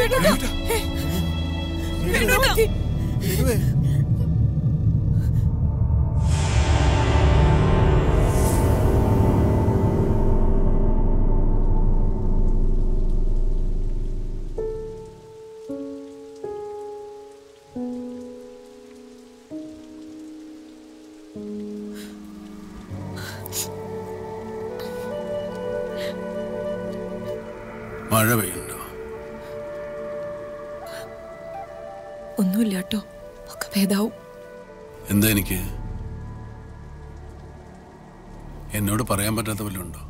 വേണുട്ടാ. വേണുട്ടാ. മഴ പെയ്യുണ്ടോ ഒന്നുമില്ല കേട്ടോ ഒക്കെ ഭേദാവും എന്താ എനിക്ക് എന്നോട് പറയാൻ പറ്റാത്ത വല്ലതും ഉണ്ടോ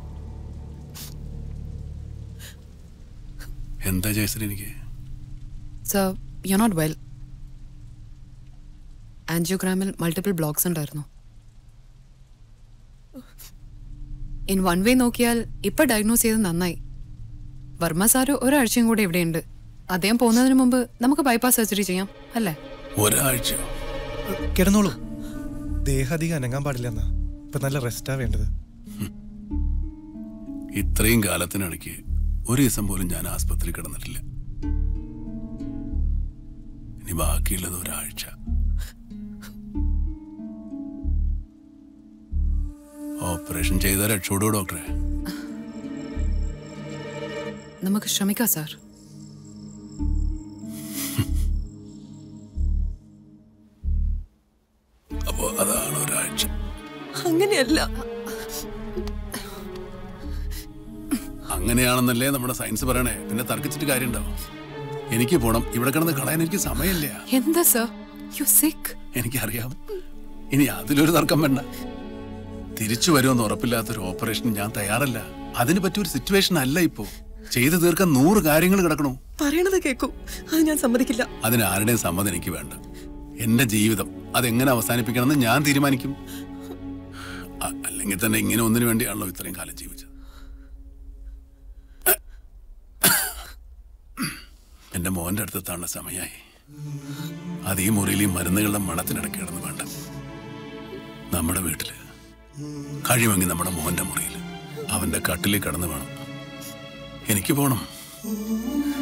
എന്താ ജയശ്രീ എനിക്ക് സർ യു നോട്ട് വെൽ ആൻജിയോഗ്രാമിൽ മൾട്ടിപ്പിൾ ബ്ലോക്സ് ഉണ്ടായിരുന്നു ഇൻ വൺ വേ നോക്കിയാൽ ഇപ്പൊ ഡയഗ്നോസ് ചെയ്ത് നന്നായി വർമ്മ സാറ് ഒരാഴ്ചയും കൂടെ ഇവിടെയുണ്ട് അദ്ദേഹം പോകുന്നതിന് മുമ്പ് നമുക്ക് ബൈപ്പാസ് സർജറി ചെയ്യാം അല്ലേ ഒരാഴ്ചയോ കിടന്നോളൂ ദേഹം അധികം അനങ്ങാൻ പാടില്ലെന്നാ ഇപ്പൊ നല്ല റെസ്റ്റാ വേണ്ടത് ഇത്രയും കാലത്തിനിടയ്ക്ക് ഒരു ദിവസം പോലും ഞാൻ ആസ്പത്രി കിടന്നിട്ടില്ല ഇനി ബാക്കിയുള്ളത് ഒരാഴ്ച ഓപ്പറേഷൻ ചെയ്താൽ രക്ഷോടൂ ഡോക്ടറെ നമുക്ക് ശ്രമിക്കാം സാർ അപ്പോ അതാണ് ഒരാഴ്ച അങ്ങനെയല്ല അങ്ങനെയാണെന്നല്ലേ നമ്മുടെ സയൻസ് പറയണേ പിന്നെ തർക്കിച്ചിട്ട് കാര്യമുണ്ടാവും എനിക്ക് പോണം ഇവിടെ കിടന്ന് കളയാൻ എനിക്ക് സമയമില്ല എന്താ സർ യു സിക്ക് എനിക്കറിയാം ഇനി അതിലൊരു തർക്കം വേണ്ട തിരിച്ചു വരുമെന്ന് ഉറപ്പില്ലാത്തൊരു ഓപ്പറേഷൻ ഞാൻ തയ്യാറല്ല അതിന് പറ്റിയൊരു സിറ്റുവേഷൻ അല്ല ഇപ്പോ ചെയ്തു തീർക്കാൻ നൂറ് കാര്യങ്ങൾ കിടക്കണു പറയണത് കേക്കൂ അത് ഞാൻ സമ്മതിക്കില്ല അതിന് ആരുടെയും സമ്മതം എനിക്ക് വേണ്ട എന്റെ ജീവിതം അതെങ്ങനെ അവസാനിപ്പിക്കണമെന്ന് ഞാൻ തീരുമാനിക്കും അ- അല്ലെങ്കിൽ തന്നെ ഇങ്ങനെ ഒന്നിനു വേണ്ടിയാണല്ലോ ഇത്രയും കാലം ജീവിച്ചത് എന്റെ മോന്റെ അടുത്തെത്താനുള്ള സമയമായി അത് ഈ മുറിയിൽ ഈ മരുന്നുകളുടെ മണത്തിനിടയ്ക്ക് കിടന്ന് വേണ്ട നമ്മുടെ വീട്ടില് കഴിയുമെങ്കിൽ നമ്മുടെ മോന്റെ മുറിയിൽ അവന്റെ കട്ടിലിൽ കിടന്ന് വേണം എനിക്ക് പോണം